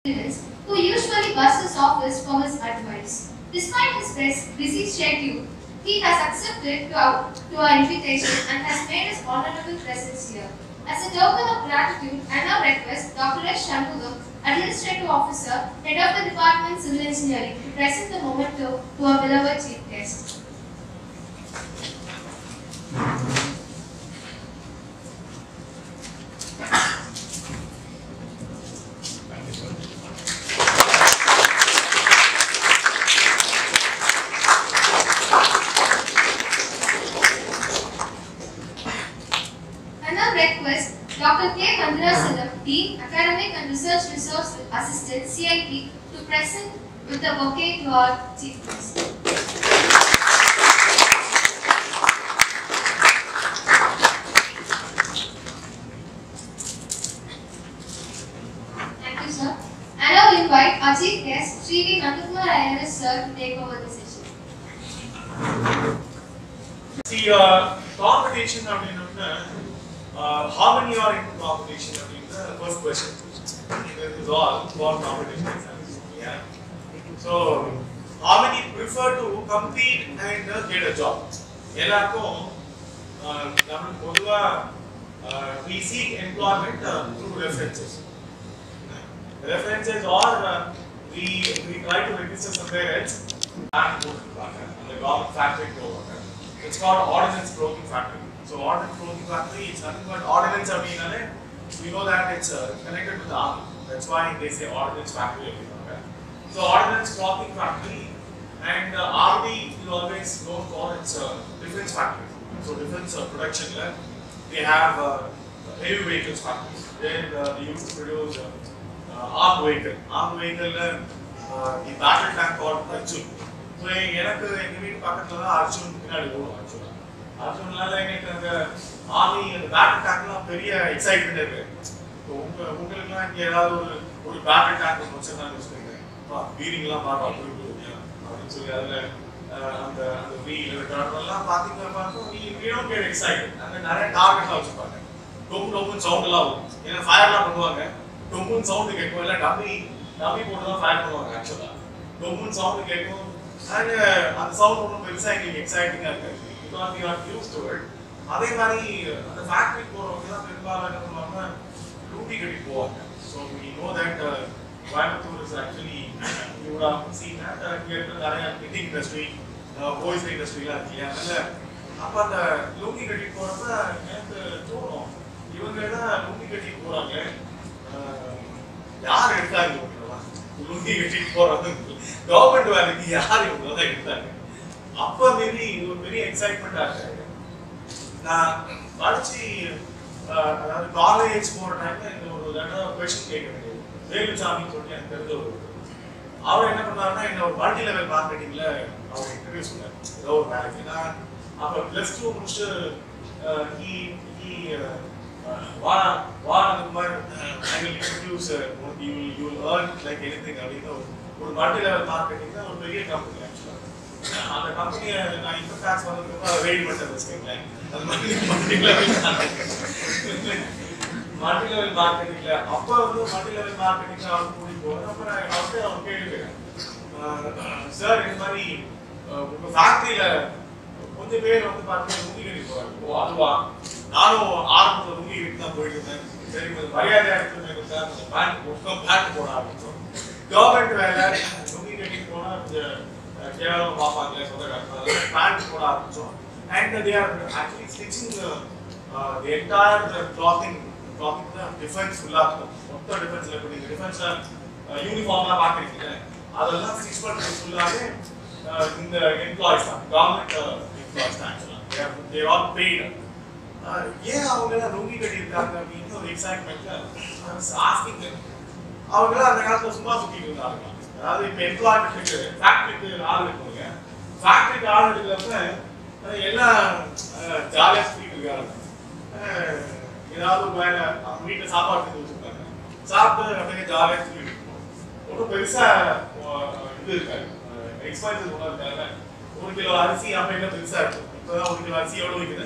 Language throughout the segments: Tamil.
students who usually bus his office for his advice. Despite his bus- busy schedule, he has accepted to our, to our invitation and has made his honorable presence here. As a token of gratitude, I now request Dr. S. Shanmugam, Administrative Officer, Head of the Department Civil Engineering, to present the memento to our beloved chief guest. I now request Dr. K. Mandirasalam, Dean, Academic and Research Resource Assistant, CIT, to present with the bouquet to our chief guest. Thank you, sir. And I will invite our chief guest, Sri V. Nandakumar IRS, sir, to take over the session. See, uh, competition அப்படின்னா uh, how many are in competition அப்படின்ற first question. This is all for competition exams. Yeah. So, how many prefer to compete and uh, get a job? எல்லாருக்கும் uh, நம்மளுக்கு பொதுவா uh, we seek employment uh, through references. References or uh, we we try to register somewhere else and போட்டுருப்பாங்க அந்த கவர்மெண்ட் ஃபேக்டரி போவாங்க it's called ordnance broking factory so ordnance broking factory it's nothing but ordnance அப்படின்னாலே we know that it's uh, connected to the army that's why they say ordnance factory அப்படின்னாங்க so ordnance clothing factory and uh, army is always known for its uh, defense factory so defense uh, production la, they have uh, heavy vehicles factories where uh, they used to produce uh, uh, armed vehicle armed vehicle ல, uh, the battle tank called Arjun so எனக்கு எங்க வீட்டு பக்கத்துல தான் அர்ஜுன் பின்னாடி ஓடும் அர்ஜுன் அர்ஜுன்னால எனக்கு அந்த ஆர்மி அந்த பேட்டில் டேங்க்லாம் பெரிய எக்ஸைட்மெண்ட் இருக்கு இப்போ உங்க உங்களுக்குலாம் இங்க ஏதாவது ஒரு ஒரு பேட்டில் டேங்க் ஒன்று வச்சிருந்தாங்க வச்சுக்கோங்க பீரிங்லாம் பார்த்தா அப்படி இருக்கு அப்படின்னு சொல்லி அதுல அஹ், அந்த அந்த வீல் எல்லாம் பாத்தீங்கன்னா பார்த்தோம் நீ வீடும் கேட் எக்ஸைட்டட் அங்க நிறைய டார்கெட்லாம் வச்சிருப்பாங்க டொம்பு டொம்புன்னு சவுண்ட் எல்லாம் வரும் ஏன்னா ஃபயர்லாம் பண்ணுவாங்க டொம்புன்னு சவுண்ட் கேட்கும் இல்லை டம்மி டம்மி போட்டு தான் ஃபயர் பண்ணுவாங்க ஆக்சுவலா டொம்புன்னு சவுண்ட் கேட்கும் அண்ட் அந்த சவுண்ட் ஒன்றும் பெருசாக எங்களுக்கு எக்ஸைட்டிங்காக இருக்காது because you are use to it அதே மாதிரி அந்த ஃபேக்ட்ரி போகிறவங்க தான் பெரும்பாலும் என்ன பண்ணுவாங்க டியூட்டி கட்டிட்டு போவாங்க so we know that Coimbatore is actually you have seen that இங்கே இருக்கிற நிறைய knitting இண்டஸ்ட்ரி ஹோல்சேல் இண்டஸ்ட்ரிலாம் இருக்கு இல்லையா அதனால அப்போ அந்த லூங்கி கட்டிட்டு போகிறப்ப எனக்கு தோணும் இவங்க தான் லூங்கி கட்டிட்டு போகிறாங்க யார் எடுத்தாங்க இவங்களெல்லாம் லுங்கி கட்டிட்டு போறாங்க கவர்மெண்ட் வேலைக்கு யார் இவங்க தான் எடுத்தாங்க அப்ப மேபி இது ஒரு பெரிய எக்ஸைட்மெண்டா இருக்கு நான் படிச்சு அஹ், அதாவது காலேஜ் போற டைம்ல இந்த ஒரு தடவை கொஸ்டின் கேட்க வேண்டியது வேலுசாமின்னு சொல்லி எனக்கு தெரிஞ்ச ஒரு அவர் என்ன பண்ணாருன்னா என்ன ஒரு மல்டி லெவல் மார்க்கெட்டிங்ல அவர் இன்டர்வியூ சொன்னார் ஏதோ ஒரு வேலைக்கு நான் அப்ப பிளஸ் டூ முடிச்சுட்டு ஹி ஹி வா வா அந்த மாதிரி I will introduce you will you will earn like anything அப்படின்னு ஒரு ஒரு மல்டி லெவல் மார்க்கெட்டிங் ஒரு பெரிய கம்பெனி ஆக்சுவலா அந்த கம்பெனியை நான் இன்கம் டேக்ஸ் வந்ததுக்கு வெயிட் பண்ணிட்டேன் வச்சுக்கோங்களேன் அது மாதிரி மல்டி லெவல் மல்டி லெவல் மார்க்கெட்டிங்ல அப்ப வந்து மல்டி லெவல் மார்க்கெட்டிங்ல அவர் கூட்டிட்டு போவார் அப்ப நான் அவர்கிட்ட அவர் கேட்டுக்கிறேன் சார் இந்த மாதிரி அஹ், உங்க ஃபேக்டரியில கொஞ்சம் பேர் வந்து பார்த்தீங்கன்னா முங்கி கட்டி போறாங்க ஓ அதுவா நானும் ஆரம்பத்துல முங்கி கட்டி தான் போயிட்டு இருந்தேன் சரி கொஞ்சம் மரியாதையா எடுத்துருந்தேன் சார் கொஞ்சம் பேண்ட் போட்டோம் பேண்ட் போட ஆரம்பிச்சோம் கவர்மெண்ட் வேலை முங்கி கட்டிட்டு போனா கொஞ்சம் அஹ், கேவலமா பார்ப்பாங்களே சொந்தக்காரங்க பேண்ட் போட ஆரம்பிச்சோம் and they are actually stitching the entire clothing clothing தான் டிஃபென்ஸ் ஃபுல்லாக இருக்கும் மொத்த டிஃபென்ஸ்ல இப்போ நீங்கள் டிஃபென்ஸ்ல யூனிஃபார்ம்லாம் பார்க்குறீங்க அதெல்லாம் ஸ்டிச் பண்ணுறது ஃபுல்லாகவே இந்த எம்ப்ளாயிஸ் தான் கவர்மெண்ட் எம்ப்ளாயிஸ் தான் ஆக்சுவலாக தே ஆல் பெய்டு ஏன் அவங்க எல்லாம் லுங்கி கட்டியிருக்காங்க அப்படின்னு ஒரு எக்ஸைட்மெண்ட்ல ஆஸ்கிங் அவங்க எல்லாம் அந்த காலத்துல சும்மா சுத்திட்டு இருந்தாங்க அதாவது இப்ப எம்ப்ளாய்மெண்ட்டுக்கு ஃபேக்டரிக்கு ஆள் இருக்குங்க ஃபேக்டரிக்கு ஆள் எடுக்கிறப்ப அஹ், எல்லாம் ஜாலியாக சுத்திட்டு இருக்காங்க அஹ், ஏதாவது ஒரு வேலை அவங்க வீட்டில் சாப்பாடு செஞ்சு வச்சிருக்காங்க சாப்பிட்டு அப்படியே ஜாலியாக சுத்திட்டு இருக்கணும் ஒன்றும் பெருசா அஹ், இது இருக்காது எக்ஸ்பென்சஸ் ஒன்றும் இருக்காது ஒரு கிலோ அரிசி அப்ப என்ன பெருசா இருக்கும் இப்பதான் ஒரு கிலோ அரிசி எவ்வளவு விற்குது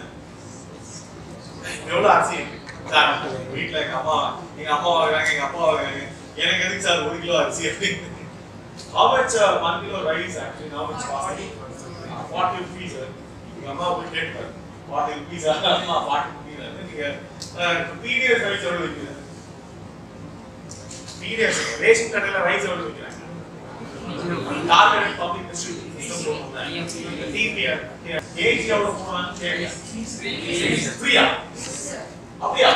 எவ்வளவு அரிசி இருக்கு சார் வீட்டுல எங்க அம்மா எங்க அம்மா வாங்குறாங்க எங்க அப்பா வாங்குறாங்க எனக்கு எதுக்கு சார் ஒரு கிலோ அரிசி அப்படின்னு How much uh, one kilo rice actually now it's costing? Uh, 40 rupees. sir. உங்க அம்மா போய் கேட்பாரு 40 rupees ஆ? அம்மா 40 rupees ஆ? நீங்க பிடிஎஸ் ரைஸ் எவ்வளவு விற்குது பிடிஎஸ் ரேஷன் கடையில ரைஸ் எவ்வளவு விற்கிறாங்க target public distribution TPR age எவ்வளவு போனாங்க ஃப்ரீயா அப்படியா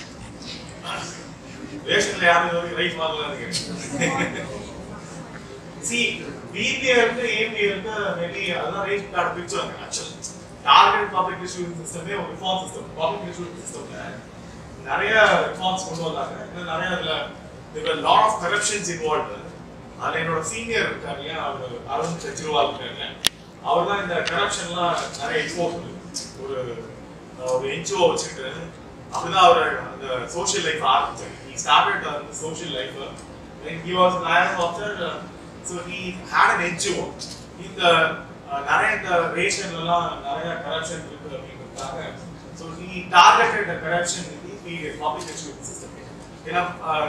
ரேஷன்ல யாரும் ரைஸ் வாங்கலாம் சி பிபிஆருக்கு ஏபிஆருக்கு மேபி அதெல்லாம் ரேஷன் கார்டு பிரிச்சாங்க ஆக்சுவலி டார்கெட் பப்ளிக் டிஸ்ட்ரிபியூஷன் சிஸ்டமே ஒரு ரிஃபார்ம் சிஸ்டம் பப்ளிக் டிஸ்ட்ரிபியூஷன் சிஸ்டம்ல நிறைய ரிஃபார்ம்ஸ் கொண்டு வந்தாங்க இன்னும் நிறைய அதுல there lot of corruptions involve அதுல என்னோட சீனியர் இருக்காரு இல்லையா அவர் அரவிந்த் கெஜ்ரிவால் இருக்காரு அவர் தான் இந்த கரப்ஷன்லாம் நிறைய எக்ஸ்போஸ் ஒரு ஒரு என்ஜிஓ வச்சுக்கிட்டு அப்படிதான் அவர் அந்த சோஷியல் லைஃப் ஆரம்பிச்சாரு he started uh, the social life uh, when he was an IRS officer uh, so he had an NGO இந்த uh, நிறைய இந்த ரேஷன்லாம் நிறைய கரப்ஷன் இருக்கு அப்படின்றதுக்காக so he targeted the corruption in the public education system ஏன்னா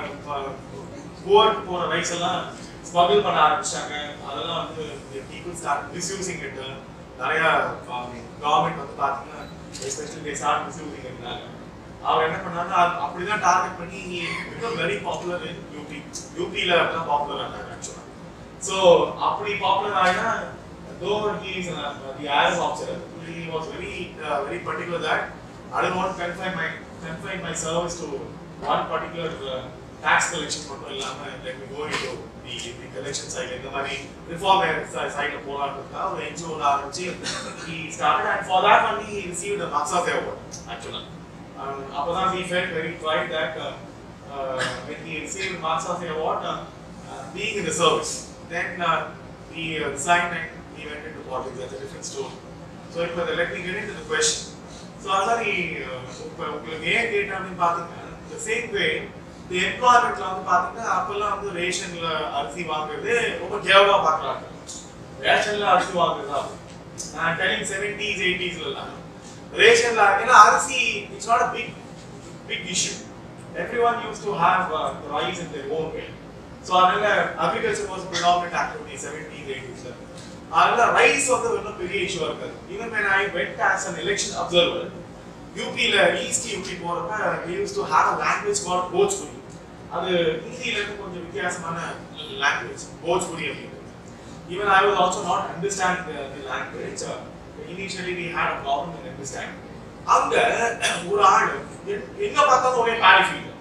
புவருக்கு போற ரைஸ் எல்லாம் ஸ்மகிள் பண்ண ஆரம்பிச்சாங்க அதெல்லாம் வந்து பீப்புள் ஸ்டார்ட் மிஸ்யூசிங் இட் நிறைய கவர்மெண்ட் வந்து பாத்தீங்கன்னா எஸ்பெஷலி தே ஸ்டார்ட் மிஸ்யூசிங் இட்னால அவர் என்ன பண்ணாங்க அது அப்படிதான் டார்கெட் பண்ணி become very popular in UP யூபியில அப்படிதான் பாப்புலர் ஆனாங்க ஆக்சுவலா ஸோ அப்படி பாப்புலர் ஆகினா though he is the IAS officer he was very very particular that I don't want confine my confine my service to one particular tax collection மட்டும் இல்லாம லெட் மீ கோ இன்டு தி தி கலெக்ஷன் சைடு இந்த மாதிரி ரிஃபார்ம் சைடுல போலாம்ன்றதுக்காக ஒரு என்ஜிஓல ஆரம்பிச்சு he started and for that only he received the marks of award actually அப்பதான் he felt very pride that uh, uh, when he received marks of the award, uh, uh, being in the service, then uh, he uh, resigned and he went into politics. That's a different story. So if, uh, let me get into the question. So அதான் நீ இப்போ உங்களுக்கு ஏன் கேட்டேன் அப்படின்னு பார்த்தீங்கன்னா the same way the employmentல வந்து பார்த்தீங்கன்னா அப்பெல்லாம் வந்து ரேஷன்ல அரிசி வாங்குறது ரொம்ப கேவலமா பார்க்குறாங்க ரேஷன்ல அரிசி வாங்குறதா நான் டெலிங் செவன்டீஸ் எயிட்டிஸ்லாம் ரேஷன்ல ஏன்னா அரிசி it's not a big big issue every one use to have rice in their own way so அதனால agriculture was predominant activity seventies எயிட்டிஸ்ல அதனால ரைஸ் வந்து ஒன்றும் பெரிய இஷ்யூவா இருக்காது even when I went as an election observer யூபியில ஈஸ்ட் யூபி போறப்ப we used to have a language called Bhojpuri அது ஹிந்தில இருந்து கொஞ்சம் வித்தியாசமான லாங்குவேஜ் போஜ்புரி அப்படின்னு even I was also not understanding the, the language. Uh, initially we had a problem in understanding. அங்க ஒரு ஆள் எ- எங்க பார்த்தாலும் ஒரே பேடி ஃபீல்டு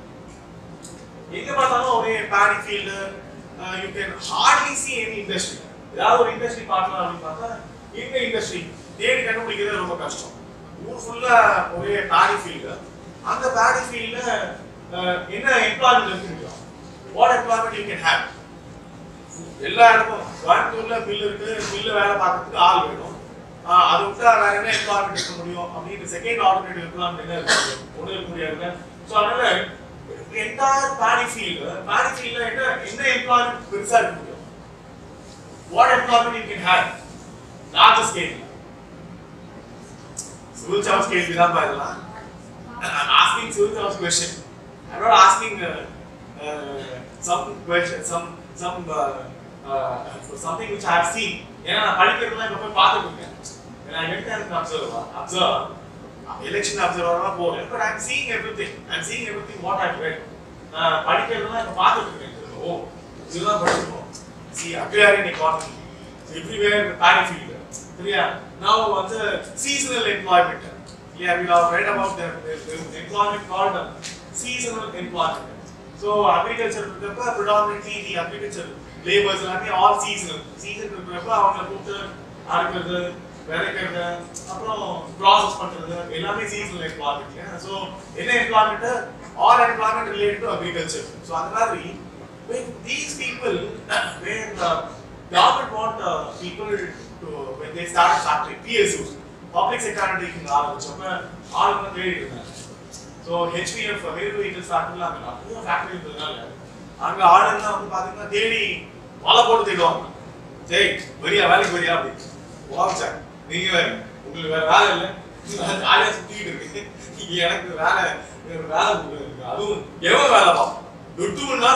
எங்க பார்த்தாலும் ஒரே paddy field you can hardly see any industry ஏதாவது ஒரு இண்டஸ்ட்ரி பார்க்கலாம் அப்படின்னு பார்த்தா எங்க இண்டஸ்ட்ரி தேடி கண்டுபிடிக்கிறது ரொம்ப கஷ்டம் ஊர் ஃபுல்லா ஒரே பேடி ஃபீல்டு அந்த பேடி ஃபீல்ட்ல என்ன எம்ப்ளாய்மெண்ட் இருக்கு what employment you can have எல்லா இடமும் கோயம்புத்தூர்ல மில் இருக்கு மில்ல வேலை பார்க்கறதுக்கு ஆள் வேணும் ஆஹ் அதை விட்டா வேற என்ன எம்ப்ளாய்மெண்ட் இருக்க முடியும் அப்படின்னு செகண்ட் ஆல்டர்னேட்டிவ் எம்ப்ளாய்மெண்ட் என்ன இருக்கு ஒன்றும் இருக்க முடியாதுல்ல ஸோ அதனால என்டையர் பேடி ஃபீல்டு பேடி ஃபீல்ட்ல என்ன என்ன எம்ப்ளாய்மெண்ட் பெருசா இருக்க முடியும் what employment you can have large scale civil charge கேள்வி தான் இதெல்லாம் I'm asking civil service question. I'm not asking uh, uh, some question, some some uh, uh, something which I have seen. ஏன்னா நான் படிக்கிறதுலாம் இப்ப போய் பார்த்துட்டு இருக்கேன் ஏன்னா எனக்கு எனக்கு அப்சர்வ் அப்சர்வ் எலெக்ஷன் அப்சர்வரா போறேன் but I'm seeing everything I'm seeing everything what I read நான் படிக்கிறதுலாம் இப்ப பார்த்துட்டு இருக்கேன் ஓ இதுதான் படிக்கணும் see agrarian economy everywhere paddy field சரியா now வந்து seasonal employment Yeah, we have read about the, the, the employment called uh, seasonal employment. So agriculture இருக்கிறப்ப predominantly the agriculture laborers எல்லாமே all seasonal. Season இருக்கிறப்ப அவங்கள கூப்பிட்டு அறுக்கிறது விதைக்கிறது அப்புறம் ப்ராசஸ் பண்றது எல்லாமே seasonal employment. ஸோ என்ன employment all employment related to agriculture. So அந்த மாதிரி when these people when the government want uh, people to when they start a factory PSUs public sector டீக்கிங் ஆரம்பிச்சப்ப ஆளுங்க தேடி இருந்தாங்க ஸோ ஹெச்பிஎஃப் வேறு வெஹிக்கல் ஃபேக்டரியில் அங்கே நிறைய ஃபேக்டரி இருந்ததுனால அங்கே ஆளுங்கலாம் வந்து பார்த்தீங்கன்னா தேடி வலை போட்டு தேடுவாங்க சரி வரியா வேலைக்கு வரியா அப்படி வாங்க சார் நீங்க வேற உங்களுக்கு வேற வேலை இல்லை ஜாலியாக சுத்திக்கிட்டு இருக்கு இங்க எனக்கு வேலை எனக்கு வேலை இருக்கு அதுவும் எவ்வளோ வேலை பார்ப்போம் எட்டு மணி நேரம்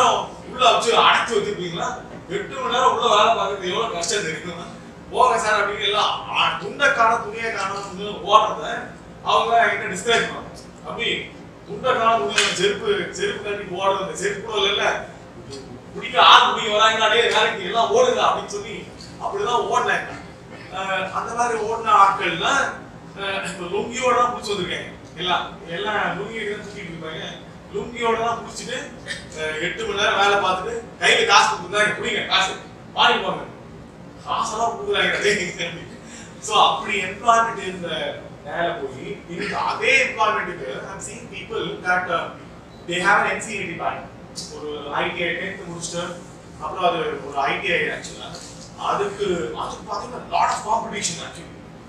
உள்ள வச்சு அடைச்சு வச்சிருப்பீங்களா எட்டு மணி நேரம் உள்ள வேலை பார்க்கறது எவ்வளவு கஷ்டம் தெரியுமா போங்க சார் அப்படின்னு எல்லாம் ஆ, துண்டை காணும் துணியை காணும் ஓடுறத அவங்க என்கிட்ட டிஸ்கரேஜ் பண்ணுவாங்க அப்படி துண்டை காணும் துணியை செருப்பு செருப்பு கட்டி ஓடுறது அந்த செருப்பு கூட இல்ல பிடிக்க ஆள் பிடிக்க வராங்க அடே வேலைக்கு எல்லாம் ஓடுங்க அப்படின்னு சொல்லி அப்படிதான் ஓடினாங்க அஹ் அந்த மாதிரி ஓடின ஆட்கள்லாம் அஹ் இப்ப லுங்கியோட தான் பிடிச்சி வந்திருக்காங்க எல்லாம் எல்லாம் லுங்கி தான் தூக்கிட்டு இருப்பாங்க லுங்கியோட தான் பிடிச்சிட்டு அஹ் எட்டு மணி நேரம் வேலை பார்த்துட்டு கையில காசு கொடுத்துருந்தாங்க பிடிங்க காசு வாங்கி போங்க காசெல்லாம் கொடுக்குறாங்க ஸோ அப்படி எம்ப்ளாய்மெண்ட் இருந்த வேலை போய் இன்னைக்கு அதே எம்ப்ளாய்மெண்ட்டுக்கு I'm seeing people that they have an NCERT பேண்ட் ஒரு ஐடிஐ டென்த் முடிச்சுட்டு அப்புறம் அது ஒரு ஐடிஐ ஆக்சுவலா அதுக்கு அதுக்கு பார்த்தீங்கன்னா lot of competition actually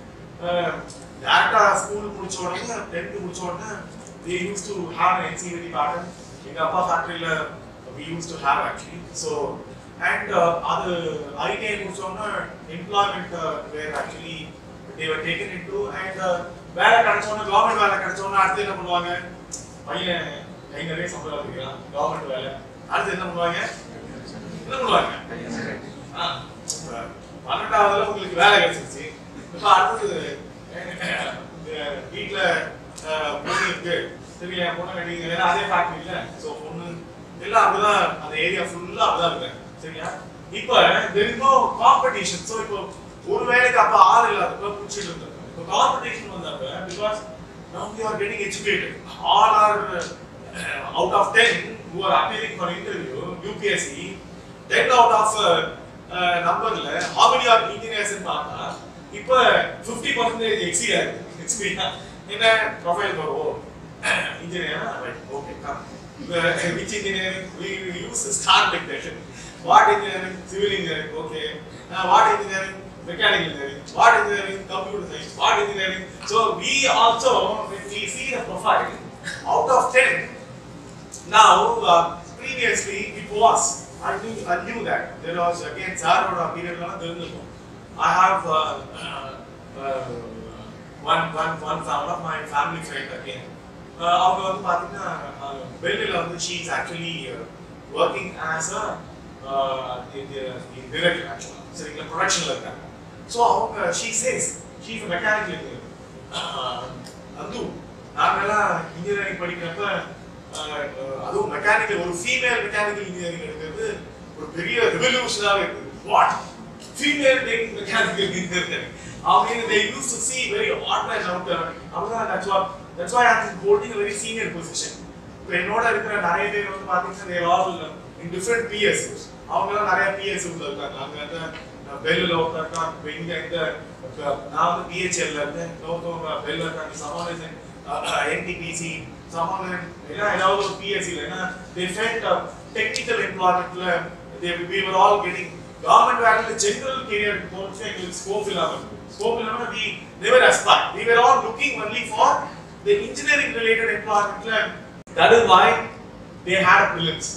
directly school முடிச்ச உடனே டென்த் முடிச்ச உடனே they use to have an NCERT pattern எங்க அப்பா ஃபேக்டரியில we used to have actually so and uh, அது ஐடிஐ முடிச்ச உடனே employment where actually they were taken into and uh, வேலை கிடைச்ச உடனே கவர்மெண்ட் வேலை கிடைச்ச உடனே அடுத்து என்ன பண்ணுவாங்க பையன் கை நிறைய சம்பளம் இருக்கிறான் கவர்மெண்ட் வேலை அடுத்து என்ன பண்ணுவாங்க என்ன பண்ணுவாங்க ஆ, இப்ப பன்னெண்டாவதுல உங்களுக்கு வேலை கிடைச்சிருச்சு இப்ப அடுத்தது அஹ், வீட்ல அஹ், பொண்ணு இருக்கு சரி என் பொண்ணு நீங்க ஏன்னா அதே ஃபேக்டரி இல்ல சோ பொண்ணு எல்லாம் அப்படிதான் அந்த ஏரியா ஃபுல்லா அப்படிதான் இருக்கு சரியா இப்ப there is no competition so இப்போ ஒரு வேலைக்கு அப்ப ஆள் இல்லாதப்ப பிடிச்சிட்டு இருந்தாங்க இப்போ காம்படிஷன் வந்தப்ப because now we are getting educated all are uh, out of 10 who are appearing for interview UPSC 10 out of uh, uh, numberல how many are engineers ன்னு பார்த்தா இப்ப 50 பர்சன்டேஜ் எக்ஸியா இருக்கு எக்ஸ்பீரியா என்ன ப்ரொஃபைல் வரும் engineer okay come which engineering we use start like that what engineering civil engineering okay uh, what engineering mechanical engineering what engineering computer science what engineering so we also when we see the profile out of 10 now uh, previously it was I knew, I knew that there was again சாரோட பீரியட்லாம் தெரிஞ்சிருக்கும் I have uh, uh, uh, one one one one of my family friend again uh, அவங்க வந்து பாத்தீங்கன்னா பெல்லில் வந்து she is actually uh, working as a uh, in the in director actually சரிங்களா ப்ரொடக்ஷன்ல இருக்காங்க ஸோ அவங்க she says she is a mechanical engineer uh, அந்து நாங்கெல்லாம் இன்ஜினியரிங் படிக்கிறப்ப அஹ், அஹ், அதுவும் மெக்கானிக்கல் ஒரு ஃபீமேல் மெக்கானிக்கல் இன்ஜினியரிங் எடுக்கிறது ஒரு பெரிய ரெவல்யூஷனாக இருக்குது what female taking mechanical engineering அவங்க they used to see very odd man out there அவங்க that's what that's why I'm holding a very senior position இப்போ என்னோட இருக்கிற நிறைய பேர் வந்து பார்த்தீங்கன்னா they are all in different PSUs அவங்கலாம் நிறைய PSUs ல இருக்காங்க அங்க வந்து பெல்லில் ஒருத்தர் இப்போ இங்க இந்த இப்ப நான் வந்து பிஹெச்எல்ல இருந்தேன் இன்னொருத்தவங்க பெல்ல இருக்காங்க சமாளிசன் என்டிபிசி சமாளன் ஏன்னா ஏதாவது ஒரு பிஎஸ்சியில் ஏன்னா தே ஃபெல்ட் டெக்னிக்கல் எம்ப்ளாய்மெண்ட்ல they we were all getting government வேலையில் ஜெனரல் கெரியருக்கு போச்சு எங்களுக்கு ஸ்கோப் இல்லாமல் ஸ்கோப் இல்லாமல் we never aspire we were all looking only for the engineering related எம்ப்ளாய்மெண்ட்ல that is why they had prelims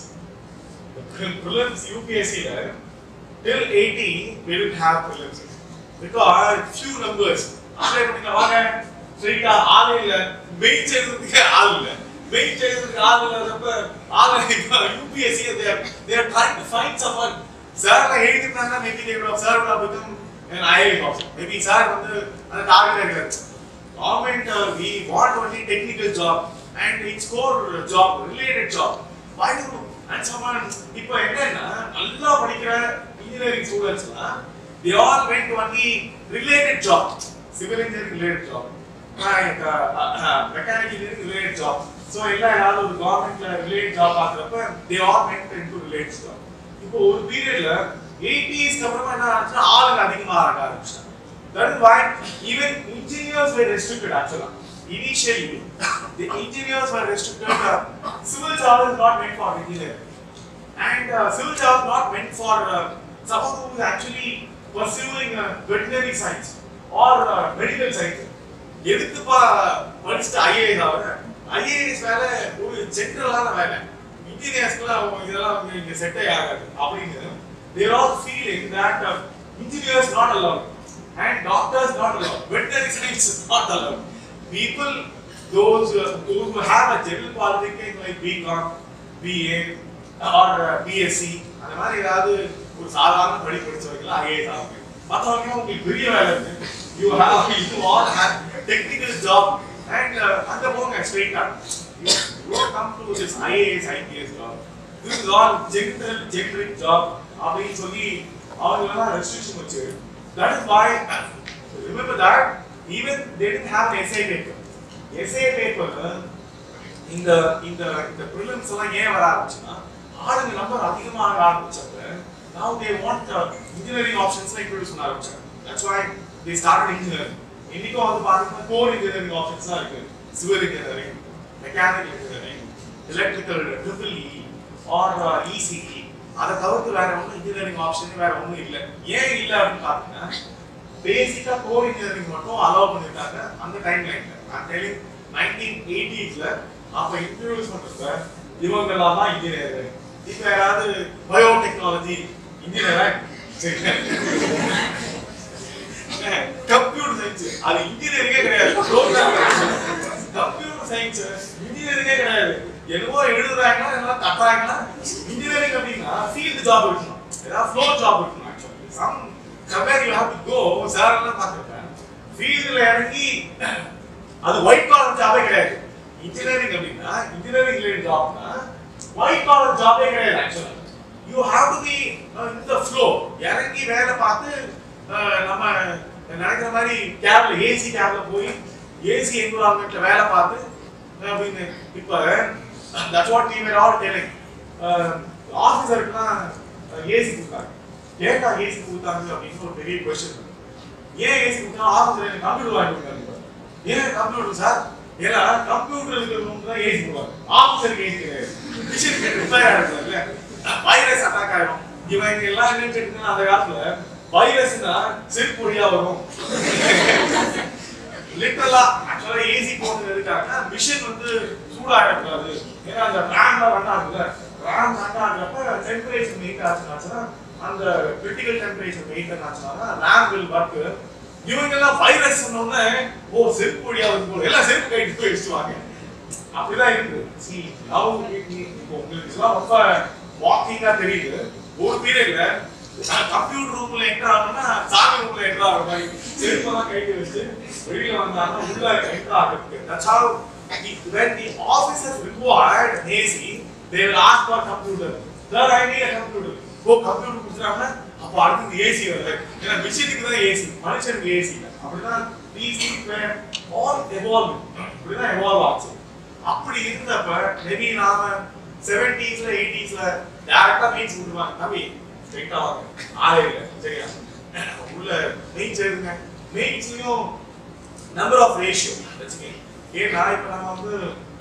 the prelims UPSC ல till 80 we didn't have prelims because few numbers apply பண்ணிக்க வாங்க ஸ்ட்ரைட்டா ஆள் இல்ல மெயின் செய்யறதுக்கு ஆள் இல்ல மெயின் செய்யறதுக்கு ஆள் இல்லாதப்ப ஆள் இப்ப UPSC they are they are trying to find someone sir நான் எழுதிருந்தாங்க maybe they would have sir would have become an IAS officer maybe sir வந்து அந்த டார்கெட் இருக்காரு government uh, we want only technical job and its core job related job why do and someone இப்போ என்னன்னா நல்லா படிக்கிற இன்ஜினியரிங் ஸ்டூடெண்ட்ஸ்லாம் they all went only related job civil engineering related job mechanical engineering related job so எல்லா ஏதாவது ஒரு கவர்மெண்ட்ல related job பார்க்கறப்ப they all went into related job இப்போ ஒரு பீரியட்ல 80s அப்புறமா என்ன ஆச்சுன்னா ஆளுங்க அதிகமா ஆக ஆரம்பிச்சிட்டாங்க that is why even engineers were restricted actually initially the engineers were restricted uh, civil job is not meant for engineering and uh, civil job is not meant for uh, someone who is actually pursuing uh, veterinary science or uh, medical science எதுக்குப்பா படிச்சுட்டு ஐஏஎஸ் ஆகுற ஐஏஎஸ் வேலை ஒரு ஜென்ரலான வேலை இன்ஜினியர்ஸ்க்குலாம் இதெல்லாம் வந்து இங்க செட்டே ஆகாது அப்படின்னு they're all feeling that engineers not allowed and doctors not allowed veterinary science is not allowed people those uh, those who have a general qualification like BCom BA or BSc அந்த மாதிரி ஏதாவது ஒரு சாதாரண படி படிச்சவங்க ஐஏஎஸ் ஆகும் மற்றவங்க உங்களுக்கு பெரிய வேலை இருக்கு you have you all have technical job and அங்க போங்க ஸ்ட்ரெயிட்டா you come to this IAS IPS job this is all general generic job அப்படின்னு சொல்லி அவங்களெல்லாம் ரெஸ்ட்ரிக்ஷன் வச்சு that is why remember that even they didn't have SA paper SA paper இந்த இந்த இந்த ப்ரிலிம்ஸ் எல்லாம் ஏன் வர ஆரம்பிச்சுன்னா ஆளுங்க நம்பர் அதிகமாக ஆரம்பிச்சப்ப now they want the engineering options like introduce பண்ண ஆரம்பிச்சாங்க that's why they started engineering இன்னைக்கும் வந்து பாத்தீங்கன்னா கோர் இன்ஜினியரிங் ஆப்ஷன்ஸ் தான் இருக்கு civil engineering mechanical engineering electrical triple E or ECE அதை தவிர்த்து வேற ஒன்றும் இன்ஜினியரிங் ஆப்ஷன் வேற ஒன்றும் இல்லை ஏன் இல்லை அப்படின்னு பார்த்தீங்கன்னா பேசிக்கா கோர் இன்ஜினியரிங் மட்டும் அலோவ் பண்ணிருக்காங்க அந்த டைம் லைன்ல நான் டெலிங் நைன்டீன் எயிட்டிஸ்ல அப்ப இன்ட்ரடியூஸ் பண்றப்ப இவங்க எல்லாம் தான் இன்ஜினியர் இப்ப யாராவது பயோடெக்னாலஜி இன்ஜினியரா கம்ப்யூட்டர் சயின்ஸ் அது இன்ஜினியரிங்கே கிடையாது கம்ப்யூட்டர் சயின்ஸ் இன்ஜினியரிங்கே கிடையாது என்னவோ எழுதுறாங்கன்னா எல்லாம் தட்டுறாங்கன்னா இன்ஜினியரிங் அப்படின்னா ஃபீல்டு ஜாப் இருக்கணும் ஏதாவது ஃப்ளோ ஜாப் இருக்கணும் actually some somewhere you have to go sir எல்லாம் பார்த்துருப்பேன் ஃபீல்டில் இறங்கி அது ஒயிட் காலர் ஜாபே கிடையாது இன்ஜினியரிங் அப்படின்னா இன்ஜினியரிங் ரிலேட்டட் ஜாப்னா ஒயிட் காலர் ஜாபே கிடையாது actually you have to be in the floor இறங்கி வேலை பார்த்து அஹ், நம்ம நினைக்கிற மாதிரி கேப்ல ஏசி கேப்ல போய் ஏசி என்விரான்மெண்ட்ல வேலை பார்த்து அஹ், அப்படின்னு இப்போ that's what we were all telling ஆஃபீஸருக்குலாம் ஏசி கொடுத்தாங்க ஏன்டா ஏசி கொடுத்தாங்க அப்படின்னு ஒரு பெரிய கொஸ்டின் ஏன் ஏசி கொடுத்தா ஆஃபீஸர் எனக்கு கம்ப்யூட்டர் வாங்கி கொடுத்தாங்க ஏன் கம்ப்யூட்டர் சார் ஏன்னா கம்ப்யூட்டர் இருக்கிற ரூம் தான் ஏசி போடுவாங்க ஆஃபீஸருக்கு ஏசி கிடையாது மிஷின் ரிப்பேர் ஆகிடுதுல வைரஸ் அட்டாக் ஆயிடும் இவங்க எல்லாம் என்ன கேட்டுங்கன்னா அந்த காலத்துல வைரஸ்னா செருப்பு வழியா வரும் லிட்டரலா ஆக்சுவலா ஏசி போட்டு இருக்காங்க மிஷின் வந்து சூடாயிடக்கூடாது ஏன்னா அந்த ரேம்ல ரன் ஆகுதுல ரேம் ரன் ஆகுறப்ப டெம்பரேச்சர் மெயின்டைன் ஆச்சுன்னா அந்த கிரிட்டிக்கல் டெம்பரேச்சர் மெயின்டைன் ஆச்சுன்னா ரேம் வில் ஒர்க் இவங்க எல்லாம் வைரஸ் சொன்னோடனே ஓ செருப்பு வழியா வந்து போல எல்லாம் செருப்பு கைட்டு போய் வச்சுவாங்க அப்படிதான் இருக்கு சி நவ் இப்போ உங்களுக்கு இதெல்லாம் ரொம்ப வாக்கிங்கா தெரியுது ஒரு பீரியட்ல கம்ப்யூட்டர் ரூம்ல என்டர் ஆகணும்னா சாமி ரூம்ல என்டர் ஆகிற மாதிரி செருப்பெல்லாம் கைட்டு வச்சு வெளியில வந்தாங்கன்னா உள்ள என்டர் ஆகிறதுக்கு that's how when the officers required AC they will ask for computer sir I need a computer ஓ கம்ப்யூட்டர் கொடுத்துறாங்கன்னா அப்ப அடுத்து ஏசி வருது ஏன்னா மிஷினுக்கு தான் ஏசி மனுஷனுக்கு ஏசி அப்படிதான் these things were all evolving அப்படிதான் evolve ஆச்சு அப்படி இருந்தப்ப மேபி நாம செவன்டீஸ்ல எயிட்டிஸ்ல டேரக்டா மீன்ஸ் விட்டுருவாங்க தம்பி ஸ்ட்ரைட்டா வாங்க ஆளே இல்லை சரியா உள்ள மெயின்ஸ் எழுதுங்க மெயின்ஸ்லயும் நம்பர் ஆஃப் ரேஷியோ வச்சுக்கோங்க ஏன்னா இப்ப நம்ம வந்து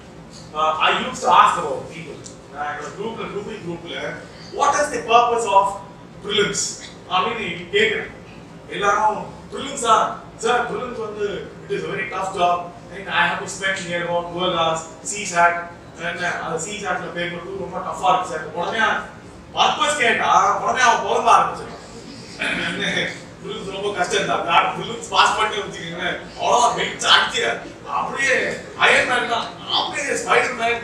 I use to ask about people நான் என்னோட குரூப்ல குரூப்பிங் குரூப்ல what is the purpose of prelims அப்படின்னு கேட்குறேன் எல்லாரும் ப்ரிலிம்ஸா சார் ப்ரிலிம்ஸ் வந்து it is very tough job and I have to spend near about twelve hours C SAT அந்த சி சாட்ல பே பண்ணுறது ரொம்ப டஃபா இருக்கு சார் உடனே பர்பஸ் கேட்டா உடனே அவன் புலம்ப ஆரம்பிச்சிடும் ப்ரிலிம்ஸ் ரொம்ப கஷ்டம் தான் நான் ப்ரிலிம்ஸ் பாஸ் பண்ணிட்டு வச்சுக்கோங்களேன் அவ்வளோதான் பெஞ்ச் அடிச்சு அப்படியே அயன் மேன் தான் அப்படியே ஸ்பைடர் மேன்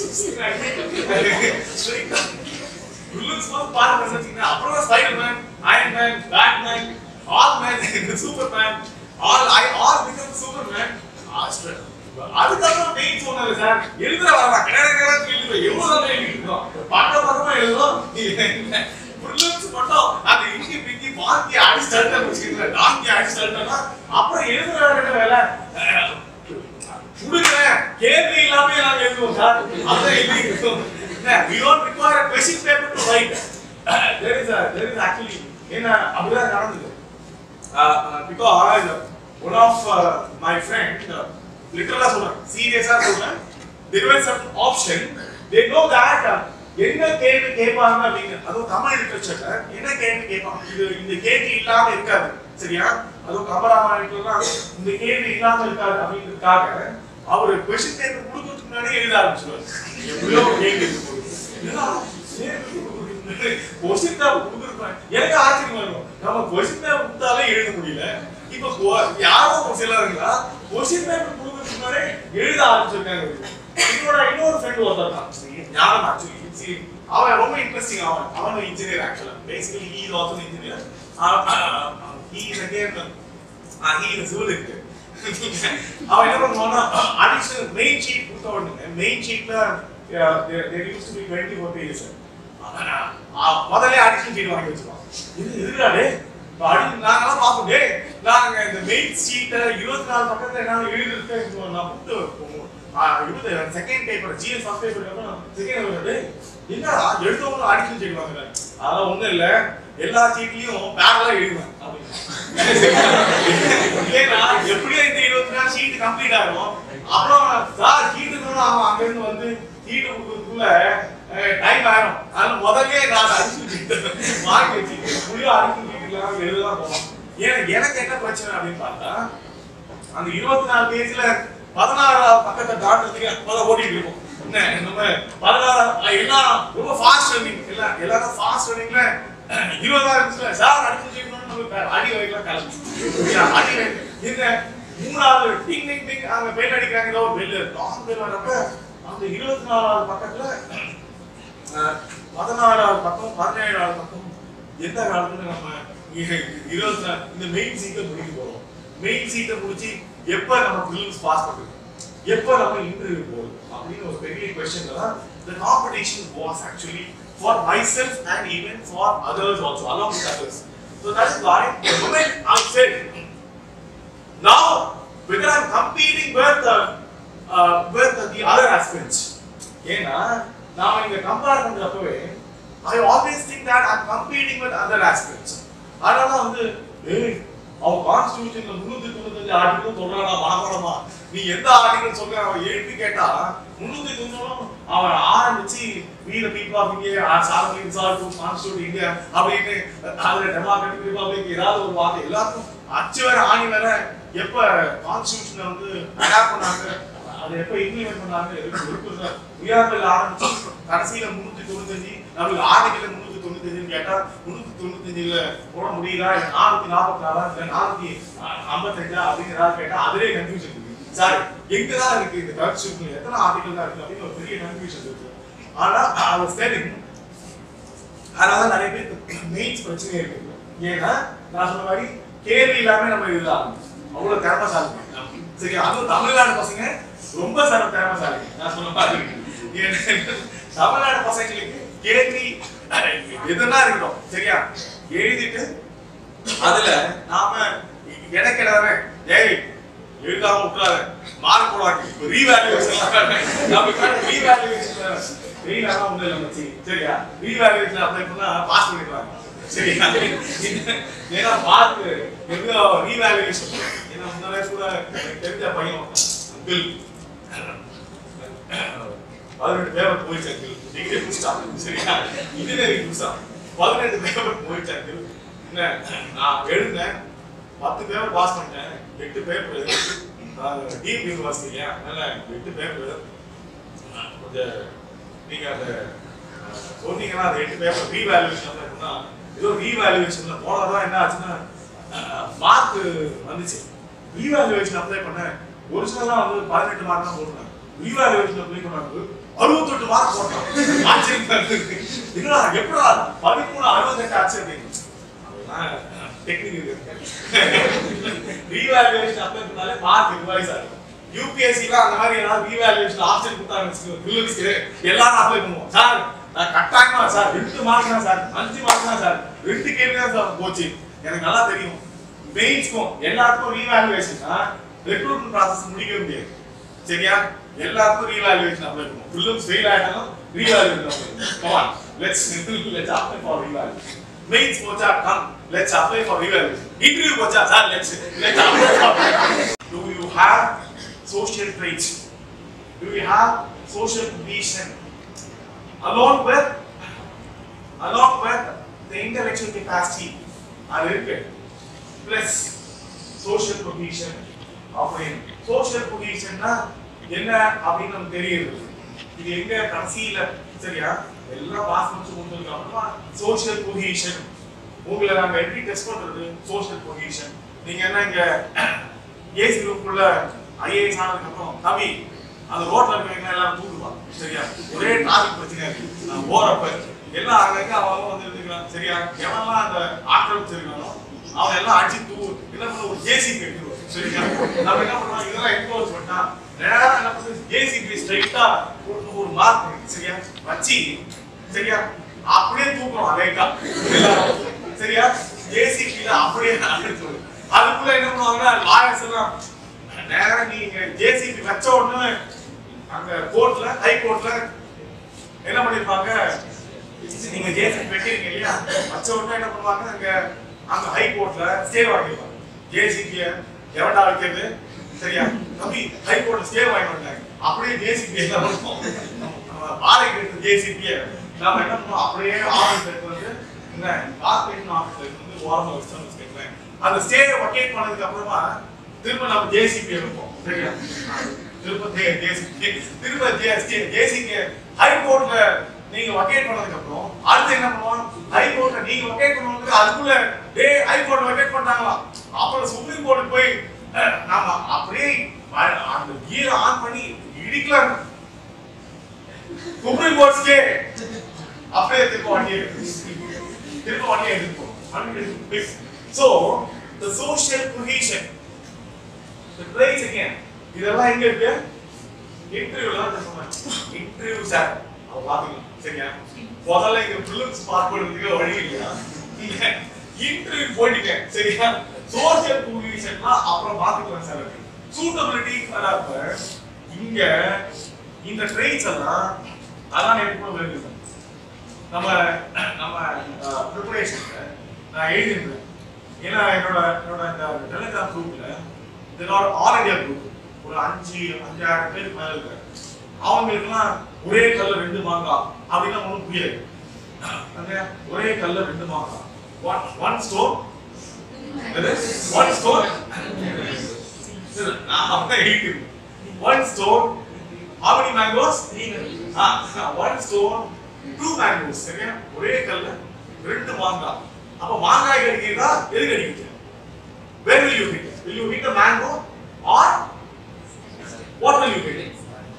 ஸ்ட்ரைட்டா ப்ரிலிம்ஸ் பாஸ் பாஸ் பண்ணி வச்சுக்கோங்க அப்புறம் spider man iron man batman all man superman all I all become superman அதுக்கப்புறம் பெயின் சொன்னது சார் எழுதுற வரலாம் கிடையாது கிடையாது எழுதுறோம் எவ்வளவு தான் எழுதிருக்கோம் பட்ட பக்கமா எழுதுறோம் ப்ரிலிம்ஸ் மட்டும் அந்த இங்கி பிங்கி மாத்தி அடிச்சிட்டா வச்சுக்கோங்க நாங்கி அடிச்சிட்டா அப்புறம் எழுதுற வேலை வேலை கொடுக்குறேன் கேள்வி இல்லாம நாங்க எழுதுவோம் சார் அதான் எழுதிருக்கோம் we don't require a question paper to write there is a there is actually என்ன அப்படிதான் நடந்தது uh, uh, because one of uh, my friend uh, literally சொல்றேன் சீரியஸா சொல்றேன் there was some option they know that uh, என்ன கேள்வி கேட்பாங்க அப்படின்னு அதுவும் தமிழ் லிட்டரேச்சர்ல என்ன கேள்வி கேட்பாங்க இது இந்த கேள்வி இல்லாம இருக்காது சரியா அதுவும் கமராமாயணத்துலாம் இந்த கேள்வி இல்லாம இருக்காது அப்படின்றதுக்காக அவர் கொஸ்டின் பேப்பர் கொடுக்கறதுக்கு முன்னாடியே எழுத ஆரம்பிச்சிருவாரு எப்படியோ ஒரு கேள்வி இருக்கு போகுது. என்னடா, கேள்வி கொடுக்கறதுக்கு கொஸ்டின் பேப்பர் கொடுத்துருப்பாங்க எனக்கு ஆச்சரியமா இருக்கும் நம்ம கொஸ்டின் பேப்பர் கொடுத்தாலே எழுத முடியல இப்ப கொ- யாரோ ஒரு சிலருங்களா கொஸ்டின் பேப்பர் கொடுக்கறதுக்கு முன்னாடியே எழுத ஆரம்பிச்சிருக்காங்க என்னோட இன்னொரு ஃப்ரெண்ட் ஒருத்தர் தான் ஞானம் ஆக்சுவலி அவன் ரொம்ப இன்ட்ரெஸ்டிங் அவன் அவன் engineer actually basically he is also engineer he is again he is civil இருக்கு அவன் என்ன பண்ணுவான்னா அடிஷனல் மெயின் ஷீட் கொடுத்த உடனே மெயின் ஷீட்ல there use to be 24 pages முதல்ல அடிஷனல் ஷீட் வாங்கி வச்சிருவான் இது இதுடா டேய் இப்ப அடி நாங்கெல்லாம் பார்ப்போம் டேய் நாங்க இந்த மெயின் ஷீட்டை இருபத்தி நாலு பக்கத்துல என்ன எழுதிருக்கு நான் புட்டு இருபது second paper GS first paper second டேய் என்னடா எழுதவும் அடிஷனல் ஷீட் வாங்குற அதெல்லாம் ஒண்ணும் இல்ல எல்லா சீட்லயும் பேரலா எழுதுவேன் ஏன்னா எப்படியும் இந்த இருபத்தி நாலு ஷீட் கம்ப்ளீட் ஆகும் அப்புறம் சார் ஷீட்டு அவன் அங்க இருந்து வந்து ஷீட் கொடுக்கறதுக்குள்ள டைம் ஆயிடும் அதனால முதல்லயே நான் அடிச்சு வாங்கி வச்சு புளிய அடிச்சு ஷீட்லாம் எழுதலாம் போவோம் ஏன்னா எனக்கு என்ன பிரச்சனை அப்படின்னு பார்த்தா அந்த இருபத்தி நாலு பேஜ்ல பதினாறாவது பக்கத்தை தாண்டதுக்கு அப்பதான் ஓடிட்டு இருக்கும் என்ன நம்ம பதினாறு எல்லாம் ரொம்ப ஃபாஸ்ட் ரன்னிங் எல்லாம் எல்லாரும் ஃபாஸ்ட் ரன்னிங்ல இருபதாயிரம் இருந்துச்சுல சார் அடிச்சு ஜெயிக்கணும்னு நம்ம அடி வைக்கலாம் கிளம்பி அடி வை- இந்த மூணாவது டிங் டிங் டிங் அங்க பெல் அடிக்கிறாங்க ஏதோ பெல் லாங் பெல் வரப்ப அந்த இருபத்தி நாலாவது பக்கத்துல அஹ், பதினாறாவது பக்கம் பதினேழாவது பக்கம் எந்த காலத்துல நம்ம இ- இருபத்தி நாலு இந்த மெயின் சீட்டை முடிக்க போறோம் மெயின் சீட்டை முடிச்சு எப்ப நம்ம பிலிம்ஸ் பாஸ் பண்றது எப்ப நம்ம இன்டர்வியூ போறது அப்படின்னு ஒரு பெரிய கொஸ்டின் தான் the competition was actually for myself and even for others also along with others so that is why the moment I said now whether I'm competing with uh, uh, with the other aspirants ஏன்னா நாம இங்க கம்பேர் பண்றப்பவே I always think that I competing with other aspects அதனால வந்து ஏய் அவன் கான்ஸ்டிடியூஷன்ல முன்னூத்தி தொண்ணூத்தஞ்சு ஆர்டிகல் சொல்றானா மனப்பாடமா நீ எந்த ஆர்டிகல் சொல்ற அவன் எழுப்பி கேட்டா முன்னூத்தி தொண்ணூறும் அவன் ஆரம்பிச்சு we are people of India are சார்பிங் இன்சால் டு கான்ஸ்டிடியூட் இந்தியா அப்படின்னு அதுல டெமோக்ராட்டிக் ரிபப்ளிக் ஏதாவது ஒரு வார்த்தை எல்லாத்துக்கும் அச்சு வேற ஆணி வேற எப்ப கான்ஸ்டிடியூஷனை வந்து அடாப்ட் பண்ணாங்க அதை எப்ப இம்ப்ளிமெண்ட் பண்ணாங்க எதுக்கு விருப்பம் உயர்வில் ஆரம்பிச்சு கடைசியில முன்னூத்தி தொண்ணூத்தஞ்சு நம்மளுக்கு ஆர்டிகல் முன்னூத்தி தொண்ணூத்தஞ்சுன்னு கேட்டா முன்னூத்தி தொண்ணூத்தஞ்சுல போட முடியுதா இல்ல நானூத்தி நாற்பத்தி நாலா இல்ல நானூத்தி ஐம்பத்தஞ்சா அப்படின்னு ஏதாவது கேட்டா அதிலே கன்ஃபியூஷன் இருக்கு சார் எங்கதான் இருக்கு இந்த கன்ஸ்டியூஷன் எத்தனை ஆர்டிகல் தான் இருக்கு அப்படின்னு ஒரு பெரிய கன்ஃபியூஷன் இருக்கு ஆனா அவர் ஸ்டேடிங் அதனால நிறைய பேருக்கு மெயின்ஸ் பிரச்சனை இருக்கு ஏன்னா நான் சொன்ன மாதிரி கேள்வி இல்லாம நம்ம எழுதலாம் அவ்வளவு திறமைசாலி சரி அதுவும் தமிழ்நாடு பசங்க ரொம்ப சிற திறமைசாலி நான் சொன்ன மாதிரி ஏன்னா, தமிழ்நாடு பசங்களுக்கு கேள்வி எதுனா இருக்கட்டும் சரியா எழுதிட்டு அதுல நாம எனக்கு என்னவே ஏய் எழுதாம விட்டுறாத மார்க் போடாது இப்போ ரீவேல்யூவேஷன் நம்ம ரீவேல்யூவேஷன் ரீவேலாம் ஒண்ணும் இல்லை மச்சி சரியா ரீவேல்யூவேஷன் அப்ளை பண்ணா பாஸ் பண்ணிடுவாங்க சரியா ஏன்னா மார்க் எவ்வளோ ரீவேல்யூவேஷன் ஏன்னா முன்னாலே கூட எனக்கு தெரிஞ்ச பையன் அங்கிள் பதினெட்டு பேப்பர் போயிடுச்சு அங்கிள் டிகிரி முடிச்சிட்டான் சரியா இன்ஜினியரிங் முடிச்சான் பதினெட்டு பேப்பர் போயிடுச்சு அங்கிள் என்ன நான் எழுதினேன் பத்து பேப்பர் பாஸ் பண்ணிட்டேன் எட்டு பேப்பர் டீம் யூனிவர்சிட்டி இல்லையா அதனால எட்டு பேப்பர் கொஞ்சம் நீங்க அந்த அஹ், சொன்னீங்கன்னா அந்த எட்டு பேப்பர் ரீவேல்யூவேஷன் அப்படின்னா ஏதோ ரீவேல்யூவேஷன்ல போனதான் என்ன ஆச்சுன்னா மார்க் வந்துச்சு ரீவேல்யூவேஷன் அப்ளை பண்ணேன் ஒரிஜினலா வந்து பதினெட்டு மார்க் தான் போட்டுருந்தாங்க ரீவேல்யூவேஷன் அப்ளை பண்ணாங்க அறுபத்தெட்டு மார்க் போட்டான் ஆச்சரியமா இருக்கு என்னடா எப்படா பதிமூணு அறுபத்தெட்டு ஆச்சு அப்படின்னு அதெல்லாம் டெக்னிக் இருக்கு ரீவேல்யூவேஷன் அப்ளை பண்ணாலே மார்க் ரிவைஸ் ஆகும் யூபிஎஸ்சில அந்த மாதிரி ஏதாவது ரீவேல்யூவேஷன் ஆப்ஷன் கொடுத்தாங்க பிலிம்ஸ்க்கு எல்லாரும் அப்ளை பண்ணுவோம் சார் நான் கட்டாயமா சார் ரெண்டு மார்க் தான் சார் அஞ்சு மார்க் தான் சார் ரெண்டு கேள்வி தான் சார் போச்சு எனக்கு நல்லா தெரியும் மெயின்ஸ்க்கும் எல்லாத்துக்கும் ரீவேல்யூவேஷன் ரெக்ரூட்மெண்ட் ப்ராசஸ் முடிக்க முடியாது சரியா எல்லாத்துக்கும் ரீவேல்யூவேஷன் அப்ளை பண்ணுவோம் பிலிம்ஸ் ஃபெயில் ஆயிட்டாலும் ரீவேல்யூவேஷன் அப்ளை பண்ணுவோம் come on let's let's apply for revaluation mains போச்சா come let's apply for revaluation interview போச்சா sir let's let's apply for Do you have social traits? Do you have social cohesion? Along with, along with the intellectual capacity, அது இருக்கு பிளஸ் சோஷியல் cohesion அப்படின்னு சோஷியல் cohesionனா என்ன அப்படின்னு நமக்கு தெரியுது இது எங்க கடைசியில சரியா எல்லாம் பாஸ் முடிச்சு கொடுத்ததுக்கு அப்புறமா சோஷியல் cohesion உங்களை நாங்க எப்படி டெஸ்ட் பண்றது சோஷியல் cohesion நீங்க என்ன இங்க ஏசி ரூம்குள்ள ஐஏஎஸ் ஆனதுக்கு அப்புறம் தம்பி அந்த ரோட்ல இருக்கவங்க எல்லாரும் தூக்குவான் சரியா ஒரே டிராபிக் பிரச்சனை இருக்கு நான் போறப்ப எல்லாம் அங்கங்க அவன் வந்து இருந்துக்கிறான் சரியா எவன்லாம் அந்த ஆக்கிரமிச்சு இருக்கானோ அவன் எல்லாம் அடிச்சு தூ என்ன பண்ண ஒரு ஜேசிபி எடுத்துருவோம் சரியா நம்ம என்ன பண்ணுவோம் இதெல்லாம் என்கோர்ஸ் பண்ணா நேரா என்ன பண்ணுறது ஜேசிபி ஸ்ட்ரைட்டா ஒரு ஒரு மார்க் சரியா வச்சு சரியா அப்படியே தூக்குறோம் அலேக்கா சரியா ஜேசிபில அப்படியே அடிச்சு அதுக்குள்ள என்ன பண்ணுவாங்கன்னா லாயர்ஸ் எல்லாம் நேரா நீங்க ஜேசிபி வச்ச உடனே அங்க கோர்ட்ல ஹை கோர்ட்ல என்ன பண்ணிருப்பாங்க நீங்க ஜேசிபி வெட்டிருக்கீங்க இல்லையா வச்ச உடனே என்ன பண்ணுவாங்க அங்க அங்க ஹை கோர்ட்ல ஸ்டே வாங்கிருப்பாங்க ஜேசிபிய எவன்டா வைக்கிறது சரியா தம்பி ஹை கோர்ட்ல ஸ்டே வாங்கி வந்தாங்க அப்படியே ஜேசிபி என்ன பண்ணுவோம் நம்ம வாடகை எடுத்த ஜேசிபிய நாம என்ன பண்ணுவோம் அப்படியே ஆஃபீஸ் எடுத்து வந்து என்ன கார்பரேஷன் ஆஃபீஸ்ல எடுத்து வந்து ஓரமா வச்சோம்னு வச்சுக்கோங்களேன் அந்த ஸ்டே வக்கேட் பண்ணதுக்கு அப்புறமா திரும்ப நம்ம ஜேசிபி எடுப்போம் சரியா திரும்ப ஜே- ஜேசிபி திரும்ப ஜேசிபி ஹை கோர்ட்ல நீங்க வக்கேட் பண்ணதுக்கு அப்புறம் அடுத்து என்ன பண்ணுவோம் ஹை கோர்ட்ல நீங்க வக்கேட் பண்ணும்போது அதுக்குள்ள டே ஹை கோர்ட் வக்கேட் பண்ணாங்களா அப்புறம் சுப்ரீம் கோர்ட் போய் அஹ், நாம அப்படியே வ- அந்த கீரை ஆன் பண்ணி இடிக்கலாம் சுப்ரீம் கோர்ட்ஸ்க்கே அப்படியே திரும்ப வண்டியை திரும்ப வண்டியை எடுத்துப்போம் so the social cohesion the place again இதெல்லாம் எங்க இருக்கு இன்டர்வியூல தான் சொன்னேன் இன்டர்வியூ சார் அவ பாத்துக்கலாம் சரியா முதல்ல இங்க பிலிம்ஸ் பார்க்கறதுக்கு வழி இல்லையா இன்டர்வியூ போயிட்டேன் சரியா சோஷியல் cohesionலாம் அப்புறம் பாத்துக்கலாம் சார் சூட்டபிலிட்டி வரப்ப இங்க இந்த ட்ரெயின்ஸ் எல்லாம் அதான் எனக்கு கூட வேணும் நம்ம நம்ம ப்ரிப்பரேஷன்ல நான் எழுதியிருந்தேன் ஏன்னா என்னோட என்னோட இந்த டெலிகிராம் குரூப்ல இதனோட ஆல் இந்தியா குரூப் ஒரு அஞ்சு அஞ்சாயிரம் பேருக்கு மேல இருக்கு அவங்களுக்குலாம் ஒரே கல்ல ரெண்டு மாங்கா அப்படின்னா ஒன்றும் புரியாது அங்க ஒரே கல்ல ரெண்டு மாங்கா one one stone one stone நான் அப்படிதான் எழுதியிருந்தேன் one stone how many mangoes ah one stone two mangoes சரியா ஒரே கல்ல ரெண்டு மாங்காய் அப்ப மாங்காய் கடிக்கிறதா எது கடிக்குது where will you hit will you hit a mango or what will you hit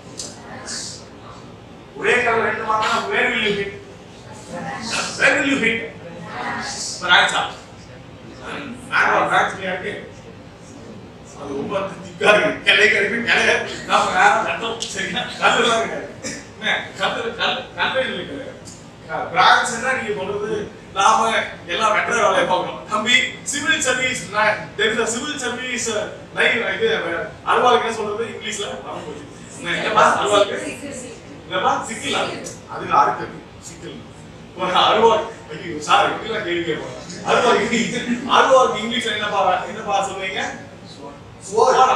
ஒரே கல்ல ரெண்டு மாங்காய் where will you hit where will you hit branch ah mango branch இருக்கு அது ரொம்ப திக்கா இருக்கு கிளை கிடைக்கு கிளை நாம நேரம் நட்டோம் சரியா கல்லுலாம் கிடையாது என்ன கல்லு கல் கல்வே இல்லை பிரான்ஸ்னா நீங்க சொல்றது நாம எல்லாம் வெட்டுற வேலையை பார்க்கணும் தம்பி civil service there is civil service line இது அலுவலகம் என்ன சொல்றது இங்கிலீஷ்ல மறந்து போச்சு. என்ன, என்னப்பா அலுவலகம் என்னப்பா சிக்கல் அது யாருக்கு சிக்கல் அலுவலகம் ஐயோ சார் இப்படிலாம் கேள்வி கேட்போம் அலுவலகம் அலுவலகம் இங்கிலீஷ்ல என்னப்பா என்னப்பா சொல்லுவீங்க போடா.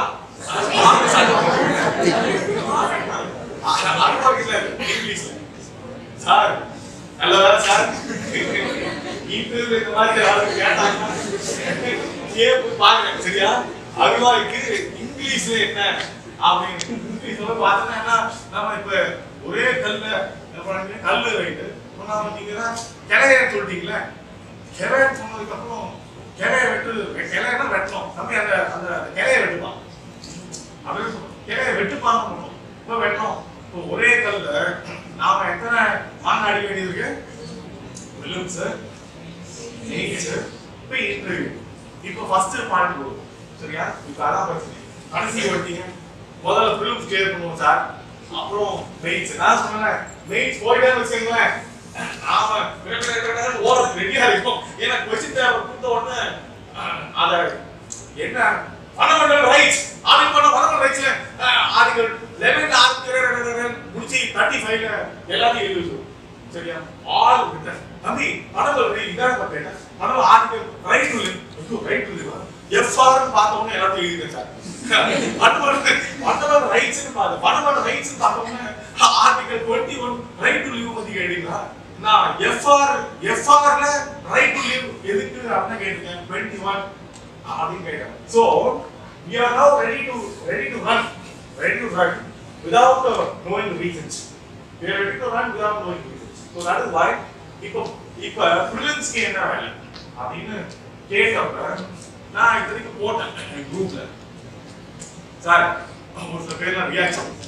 அனுபவிக்கல இங்கிலீஷ்ல சார் நல்ல வேலை சார் இன்டர்வியூ இந்த மாதிரி யாரும் கேட்டாங்கன்னா கேப்பு பாருங்க சரியா அருவாய்க்கு இங்கிலீஷ்ல என்ன அப்படின்னு இங்கிலீஷ்ல பார்த்தோம்னா நம்ம இப்ப ஒரே கல்ல என்ன பண்ணுங்க கல்லு ரைட்டு நாம நீங்க தான் கிளைய சொல்லிட்டீங்களே கிளைய சொன்னதுக்கு அப்புறம் கிளைய வெட்டு கிளையனா வெட்டணும் தம்பி அந்த அந்த கிளைய வெட்டுப்பான் அப்படின்னு சொல்றோம். கிளைய வெட்டுப்பாங்க பண்ணும் இப்போ வெட்டணும் இப்போ ஒரே கல்ல நாம எத்தனை மாங்காய் அடிக்க வேண்டியது இருக்கு வில்லும் சார் நீங்க சார் இப்போ இன்டர்வியூ இப்போ ஃபர்ஸ்ட் பாயிண்ட் போகும் சரியா இப்போ அதான் பிரச்சனை கடைசி வட்டிங்க முதல்ல ஃபிலிம்ஸ் கிளியர் பண்ணுவோம் சார் அப்புறம் மெயின்ஸ் நான் சொன்னேன் மெயின்ஸ் போயிட்டே வச்சுங்களேன் நாம ஓரத்துக்கு ரெடியா இருக்கும் ஏன்னா கொஸ்டின் பேப்பர் கொடுத்த உடனே அஹ், அத என்ன ஃபண்டமெண்டல் ரைட்ஸ் ஆர்டிகல் பண்ண ஃபண்டமெண்டல் ரைட்ஸ்ல ஆர்டிகல் 11 ஆர்டிகல் முடிச்சு 35ல எல்லாத்தையும் எழுதி வச்சிருவோம் சரியா ஆல் ரிட்டன் தம்பி ஃபண்டமெண்டல் ரைட் இதான் பார்த்தேன் fundamental article right to live right to live FR பார்த்த உடனே எல்லாத்தையும் எழுதிட்டேன் சார் ஃபண்டமெண்டல் ஃபண்டமெண்டல் ரைட்ஸ் பார்த்து ஃபண்டமெண்டல் ரைட்ஸ் பார்த்த உடனே ஆர்டிகல் 21 ரைட் டு லிவ் பத்தி கேட்டீங்களா நான் எஃப்ஆர் எஃப்ஆர்ல ரைட் டு லிவ் எதுக்கு அப்படின்னு கேட்டீங்க 21 அப்படின்னு கேட்டேன் so we are now ready to ready to run ready to run without uh, knowing the reasons we are ready to run without knowing the reasons so that is why இப்போ இப்போ ப்ரிலிம்ஸ்க்கு என்ன வேலை அப்படின்னு கேட்டப்ப நான் இதுக்கு போட்டேன் குரூப்ல சார் ஒரு சில பேர்லாம் ரியாக்ஷன்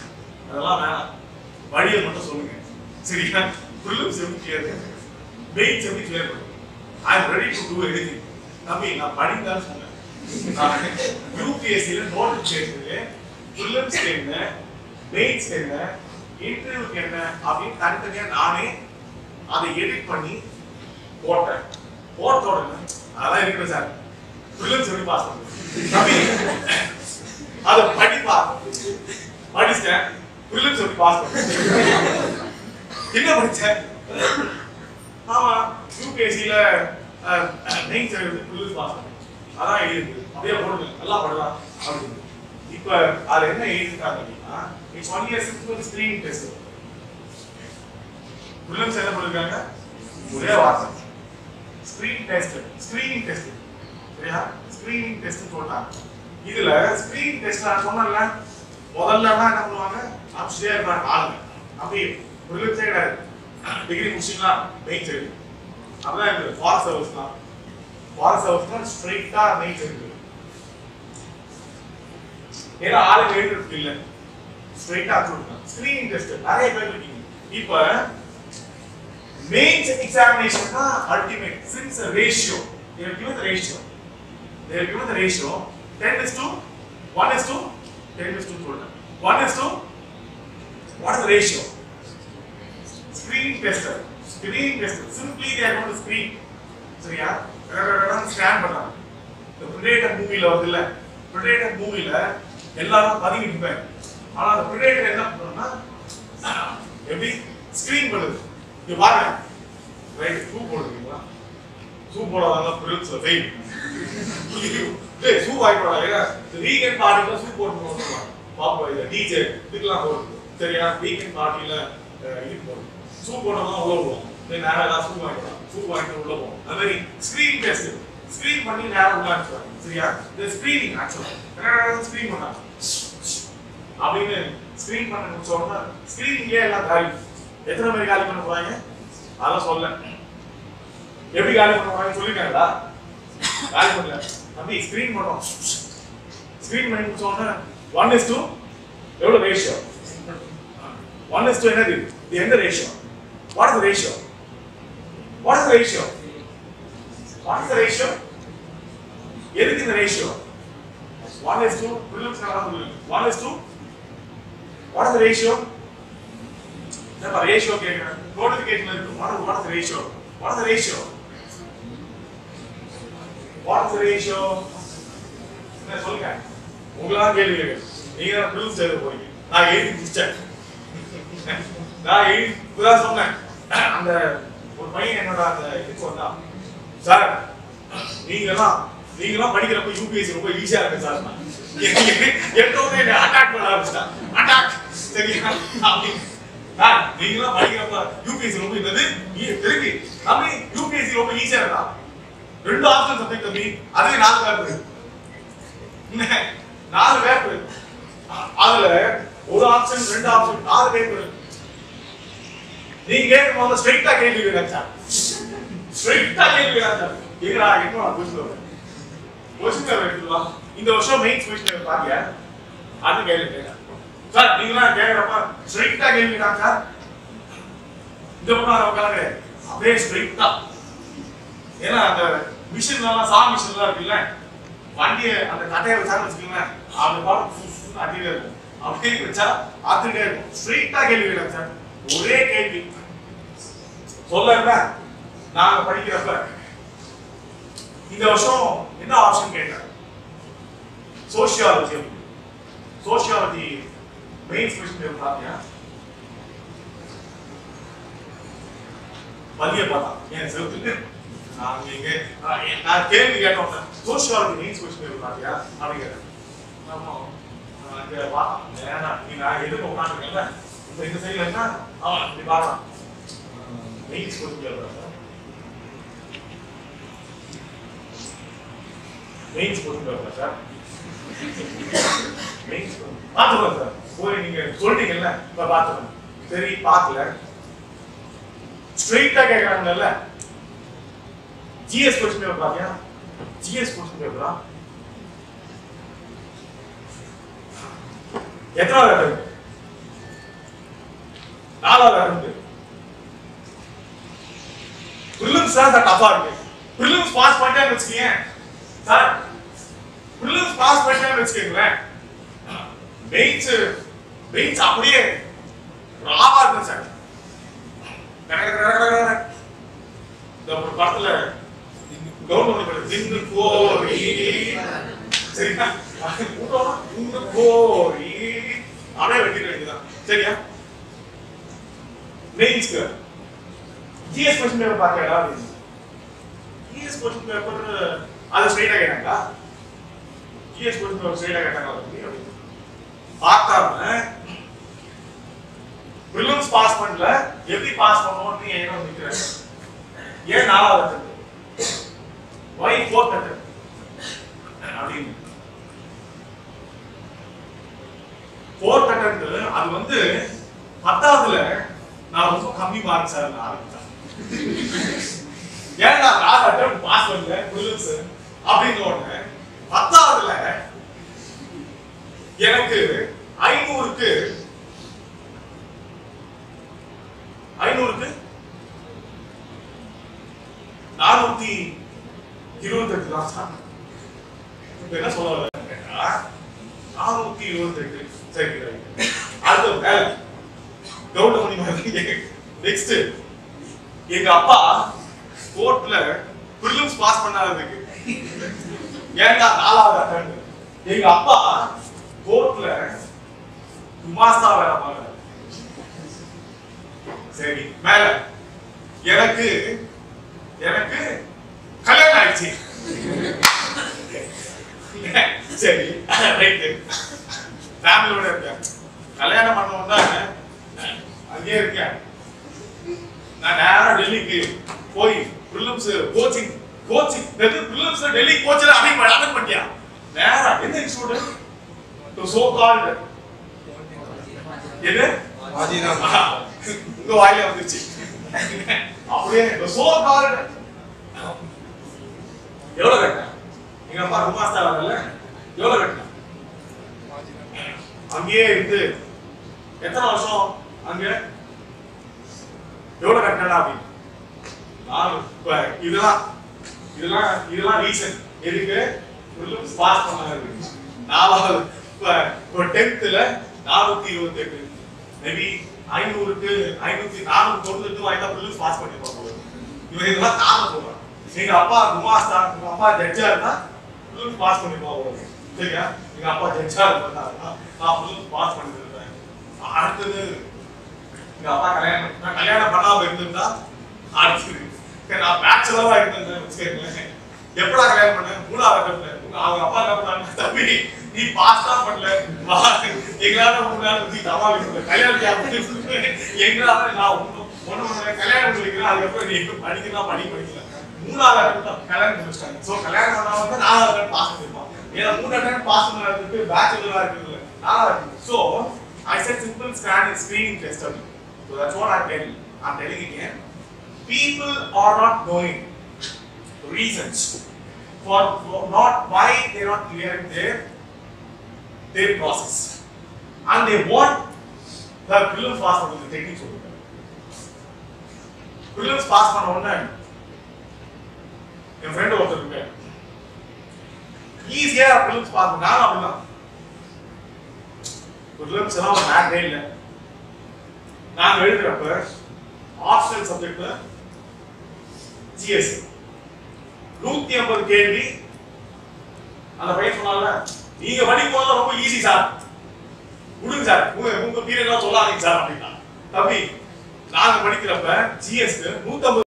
அதெல்லாம் வேணாம் வழியை மட்டும் சொல்லுங்க சரியா ப்ரிலிம்ஸ் எப்படி கிளியர் பண்ணுங்க மெயின்ஸ் எப்படி கிளியர் பண்ணுங்க I am ready to do anything தம்பி நான் படிந்தாலும் சொன்னேன் யூபிஎஸ்சியில் நோட்டிஃபிகேஷனுக்கு ப்ரிலிம்ஸ்க்கு என்ன மெயின்ஸ்க்கு என்ன இன்டர்வியூக்கு என்ன அப்படின்னு தனித்தனியா நானே அதை எடிட் பண்ணி போட்டேன் போட்ட உடனே அதெல்லாம் இருக்குது சார் ப்ரிலிம்ஸ் எப்படி பாஸ் பண்ணுறது தம்பி அதை படிப்பா படிச்சிட்டேன் ப்ரிலிம்ஸ் எப்படி பாஸ் பண்ண என்ன படிச்சேன் ஆமா யூபிஎஸ்சில மெயின்ஸ் எழுது ப்ரிலிம்ஸ் பாஸ் பண்ணேன் அதான் எழுது அப்படியே போடுங்க நல்லா பண்ணலாம் அப்படின்னு இப்ப அதுல என்ன எழுதிருக்காங்க அப்படின்னா it's only a simple screening test prelims என்ன பண்ணிருக்காங்க ஒரே வார்த்தை ஸ்கிரீன் டெஸ்ட் ஸ்கிரீனிங் டெஸ்ட் சரியா ஸ்கிரீனிங் டெஸ்ட் போட்டாங்க இதுல ஸ்கிரீனிங் டெஸ்ட் நான் சொன்னேன்ல முதல்ல தான் என்ன பண்ணுவாங்க அப்ஸ்டே இருப்பாங்க ஆளுங்க அப்படி ப்ரிலிம்ஸே கிடையாது டிகிரி முடிச்சிங்களா மெயின் சைடு அப்பதான் இந்த ஃபாரஸ்ட் சர்வீஸ் தான் ஃபாரஸ்ட் சர்வீஸ் தான் ஸ்ட்ரைட்டா மெயின் சைடு ஏன்னா ஆளுங்க எழுதுறது இல்ல ஸ்ட்ரைட்டா கொடுக்கலாம் ஸ்கிரீனிங் டெஸ்ட் நிறைய பேர் இருக்கீங்க இப்ப மெயின்ஸ் எக்ஸாமினேஷன் தான் ultimate since ratio they have given the ratio they have given the ratio 10 is to 1 is to 10 is to சொல்றேன் 1 is to what is the ratio screening tester screening tester simply they are going to screen சரியா ஸ்கேன் பண்றாங்க இந்த பிரிடேட்டர் மூவில வருது இல்ல பிரிடேட்டர் மூவில எல்லாரும் பதுங்கி நிற்பாங்க ஆனா அந்த பிரிடேட்டர் என்ன பண்றோம்னா எப்படி ஸ்கிரீன் பண்ணுது இங்க பாருங்க ரைட் ஷூ போடுறீங்களா ஷூ போடாதவங்க பிரில்ஸ் ஃபெயில் டேய் ஷூ வாங்கி போடாதீங்க இந்த வீக்கெண்ட் பார்ட்டில ஷூ போட்டு போடுவாங்க பாப்பா இது டிஜே இதுக்கெல்லாம் போடுது சரியா வீக்கெண்ட் பார்ட்டில இது போடுது ஷூ போட்டோம்னா உள்ள போவோம் தென் நேரா ஏதாவது ஷூ வாங்கிக்கலாம் ஷூ வாங்கிட்டு உள்ள போவோம் அது மாதிரி ஸ்கிரீன் டெஸ்ட் ஸ்கிரீன் பண்ணி நேரா உள்ள அனுப்புவாங்க சரியா இந்த ஸ்கிரீனிங் ஆக்சுவலா ஸ்கிரீன் பண்ணாங்க அப்படின்னு ஸ்கிரீன் பண்ண முடிச்ச உடனே ஸ்கிரீனிங்கே எல்லாம் காலி எத்தனை பேர் காலி பண்ண போறாங்க அதெல்லாம் சொல்ல எப்படி காலி பண்ண போறாங்க சொல்லிருக்காங்களா காலி பண்ணல தம்பி ஸ்கிரீன் பண்ணோம் ஸ்கிரீன் பண்ணி முடிச்ச உடனே ஒன் இஸ் டூ எவ்வளவு ரேஷியோ ஒன் இஸ் டூ என்னது இது எந்த ratio what is ratio what is ratio what is ratio எதுக்கு இந்த ratio one is two prelims நல்லா சொல்லுங்க one is two what is ratio என்னப்பா ரேஷியோ கேக்குறேன் நோட்டிபிகேஷன் இருக்கு what what is ratio what is ratio what is ratio என்ன சொல்லுங்க உங்களா கேள்வி கேட்கு நீங்க தான் ப்ரிலிம்ஸ் எழுத போறீங்க நான் எழுதி முடிச்சேன் நான் எழுதி இப்பதான் சொன்னேன் அந்த ஒரு பையன் என்னோட அந்த இதுக்கு வந்தான் சார் நீங்கெல்லாம் நீங்கெல்லாம் படிக்கிறப்ப யூபிஎஸ்சி ரொம்ப ஈஸியா இருக்கு சார் எப்பவுமே என்ன அட்டாக் பண்ண ஆரம்பிச்சிட்டான் அட்டாக் சரியா அப்படி சார் நீங்கெல்லாம் படிக்கிறப்ப யூபிஎஸ்சி ரொம்ப என்னது ஈ- திருப்பி தம்பி யூபிஎஸ்சி ரொம்ப ஈஸியா இருக்கா ரெண்டு ஆப்ஷன் சப்ஜெக்ட் தம்பி அதே நாலு பேப்பர் என்ன? நாலு பேப்பர் அதுல ஒரு ஆப்ஷன் ரெண்டு ஆப்ஷன் நாலு பேப்பர் நீங்க கேட்கும் போது ஸ்ட்ரைட்டா கேள்வி கேட்க சார் ஸ்ட்ரைட்டா கேள்வி கேட்க சார் எங்கடா என்ன கொஸ்டின் கொஸ்டின் பேப்பர் எடுத்துட்டு வா இந்த வருஷம் மெயின்ஸ் கொஸ்டின் பேப்பர் பாருங்க அது கேள்வி கேட்க சார் நீங்களாம் கேட்கறப்ப ஸ்ட்ரைட்டா கேள்வி கேட்க சார் இந்த பக்கம் உட்காந்து அப்படியே ஸ்ட்ரைட்டா ஏன்னா அந்த மிஷின்லாம் சா மிஷின்லாம் இருக்குல்ல வண்டியை அந்த கட்டையை வச்சான்னு வச்சுக்கோங்களேன் அந்த பாடம் அட்டிலே இருக்கும் அப்படியே வச்சா ஆத்துட்டே இருக்கும் ஸ்ட்ரைட்டா கேள்வி கேட்க சார் ஒரே கேள்வி சொல்ல நாங்க படிக்கிறப்ப இந்த வருஷம் என்ன ஆப்ஷன் கேட்டேன் சோஷியாலஜி சோஷியாலஜி மெயின்ஸ் கொஸ்டின் பாத்தியா வலிய பார்த்தா என் செவுத்துக்கு நான் இங்க நான் என்- நான் கேள்வி கேட்டோம் சோஷியாலஜி மெயின்ஸ் கொஸ்டின் பாத்தியா அப்படின்னு கேட்டேன் ஆமா நான் இங்க பார்த்தேன் வேணாம் நீ நான் எதுக்கு உட்காந்துருக்கேன்ல இப்ப இந்த சைடுல என்ன அவன் இப்படி பார்க்கலாம் mains question mains question paper sir mains பார்த்துக்கலாம் சார் போய் நீங்க சொல்லிட்டீங்கல்ல இப்ப பார்த்துக்கலாம் சரி பார்க்கல ஸ்ட்ரெயிட்டா கேட்கறாங்கல்ல ஜிஎஸ் கொஸ்டின் பேப்பர் பாத்தியா ஜிஎஸ் கொஸ்டின் பேப்பரா எத்தனாவது பேப்பர் நாலாவது அட்டம் ப்ரிலிம்ஸ் தான் சார் டஃபா இருக்கு ப்ரிலிம்ஸ் பாஸ் பண்ணிட்டேன்னு வச்சுக்கீங்க சார் ப்ரிலிம்ஸ் பாஸ் பண்ணிட்டேன்னு வச்சுக்கீங்களேன் மெயின்ஸ் மெயின்ஸ் அப்படியே ராவா இருக்கு சார் கட கட கட கட கட. இந்த ஒரு படத்துல கவர்மெண்ட் படம் தின்னு கோரி சரியா தின்னு கோரி அப்படியே வெட்டிட வேண்டியதான் சரியா மெயின்ஸ்க்கு ஜிஎஸ் கொஸ்டின் பேப்பர் பார்க்கடா ஜிஎஸ் கொஸ்டின் பேப்பர் அது ஸ்ட்ரைட்டா கேட்டாங்களா ஜிஎஸ் கொஸ்டின் பேப்பர் ஸ்ட்ரைட்டா கேட்டாங்களா அப்படின்னு பார்க்காம ப்ரிலிம்ஸ் பாஸ் பண்ணல எப்படி பாஸ் பண்ணுவோம் நீ என்ன நிக்கிறேன் ஏன் நாலாவது attempt? why fourth attempt? அப்படின்னு ஃபோர்த் attempt அது வந்து பத்தாவதுல நான் ரொம்ப கம்மி மார்க் சார் நான் ஆரம்பிச்சேன் ஏன்னா லாஸ்ட் அட்டம் பாஸ் பண்ணல ப்ரிலிம்ஸ் அப்படின்னு உடனே பத்தாவதுல எனக்கு ஐநூறுக்கு ஐநூறுக்கு நானூத்தி இருபத்தெட்டு தான் சார் இப்ப என்ன சொல்ல வரேன்னு கேட்டா நானூத்தி இருபத்தெட்டு சரி right. அடுத்த வேலை கவுண்டமணி மாதிரி நெக்ஸ்ட் எங்க அப்பா கோர்ட்ல ப்ரிலிம்ஸ் பாஸ் பண்ணாததுக்கு ஏன்டா நாலாவது அட்டன் எங்க அப்பா கோர்ட்ல குமாஸ்தா வேலை பார்க்கறாரு சரி மேல எனக்கு எனக்கு கல்யாணம் ஆயிடுச்சு சரி ரைட்டு ஃபேமிலியோட இருக்கேன் கல்யாணம் பண்ணவன் தான் அங்கேயே இருக்கேன் நான் நேரா டெல்லிக்கு போய் prelims coaching coaching prelims Delhi கோச்சில் அட்டன் அட்டன் பண்ணியா நேரா எந்த இன்ஸ்டியூட் டு சோ கால்ட் எது ஆஹா, உங்க வாயில வந்துருச்சு அப்படியே சோ கால்ட் எவ்வளவு கட்டின எங்க அப்பா ரொம்ப வரல எவ்வளவு கட்டின அங்கேயே இருந்து எத்தனை வருஷம் அங்க எவ்வளவு கட்டினா அப்படின்னு நான் இப்ப இதெல்லாம் இதெல்லாம் இதெல்லாம் ரீசன் எதுக்கு ப்ரிலிம்ஸ் பாஸ் பண்ணாரு நாலாவது இப்ப இப்போ டென்த்ல நானூத்தி இருபத்தி எட்டு மேபி ஐநூறுக்கு ஐநூத்தி நானூறு தொண்ணூத்தி வாய்ந்தா ப்ரிலிம்ஸ் பாஸ் பண்ணிருப்பாங்க இவன் இதெல்லாம் காரணம் சொல்றான் எங்க அப்பா குமாஸ்தா உங்க அப்பா ஜட்ஜா இருந்தா ப்ரிலிம்ஸ் பாஸ் பண்ணிருப்பாங்க சரியா எங்க அப்பா ஜட்ஜா இருந்தாருன்னா நான் ப்ரிலிம்ஸ் பாஸ் பண்ணிருந்தேன் அடுத்தது எங்க அப்பா கல்யாணம் நான் கல்யாணம் பண்ணாம இருந்திருந்தா அடுத்தது சரி, நான் பேச்சுலரா இருந்தேன் வச்சுக்கோங்களேன் எப்படா கல்யாணம் பண்ணேன் மூணாவது கட்டல உங்க அவங்க அப்பா என்ன பண்ணாங்க தம்பி நீ பாஸ் தான் பண்ணல வா எங்களால உங்களால நீ சமாளிக்கல கல்யாணம் யாரும் எங்களால நான் ஒண்ணு ஒண்ணு பண்ணல கல்யாணம் பண்ணிக்கிறேன் அதுக்கப்புறம் நீ படிக்கலாம் படி படிக்கல மூணாவது attempt கல்யாணம் முடிச்சிட்டாங்க சோ கல்யாணம் பண்ணாம வந்து நாலாவது attempt பாஸ் பண்ணிருப்பான் ஏன்னா மூணு attempt பாஸ் பண்ணதுக்கு பேச்சுலரா இருக்குது நாலாவது so I said simple scan screening test only. So that's what I'm telling. I'm telling again. People are not knowing reasons for, for not why they're not clearing their their process. And they want the prelims pass பண்ண technique சொல்லுங்க. prelims pass பண்ண உடனே என் ஃப்ரெண்ட் ஒருத்தர் இருக்காரு ஈஸியா prelims பாஸ் பண்ண நானும் அப்படிதான் prelims எல்லாம் ஒரு மேட்டரே இல்லை நான் எழுதுறப்ப ஆப்ஷனல் சப்ஜெக்ட்ல ஜிஎஸ் நூத்தி ஐம்பது கேள்வி அந்த பையன் சொன்னால நீங்க படிக்கும் போது ரொம்ப ஈஸி சார் விடுங்க சார் உங்க உங்க பீரியட்லாம் சொல்லாதீங்க சார் அப்படின்னா தம்பி நாங்க படிக்கிறப்ப ஜிஎஸ்க்கு நூத்தி